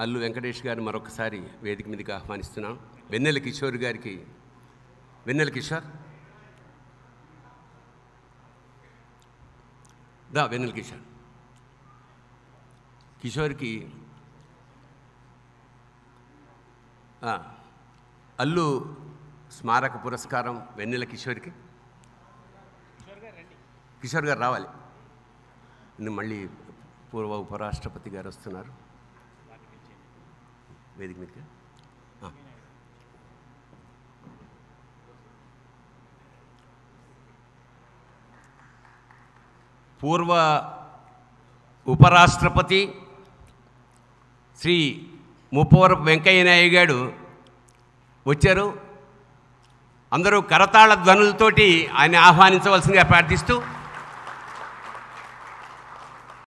అల్లు వెంకటేష్ గారిని మరొకసారి వేదిక మీదకి ఆహ్వానిస్తున్నాం వెన్నెల కిషోర్ గారికి వెన్నెల కిషోర్ దా వెన్నెల కిషోర్ కిషోర్కి ఆ, అల్లు స్మారక పురస్కారం వెన్నెల కిషోర్కి కిషోర్ గారు రావాలి ఇನ್ನು మళ్ళీ పూర్వ ఉపరాష్ట్రపతి గారు వస్తున్నారు వేదిక మీదకి ఆ. పూర్వ ఉపరాష్ట్రపతి శ్రీ ముప్పవరపు వెంకయ్య నాయుడు గారు వచ్చారు అందరూ కరతాళ ధ్వనులతోటి ఆయన ఆహ్వానించవలసిందిగా ప్రార్థిస్తూ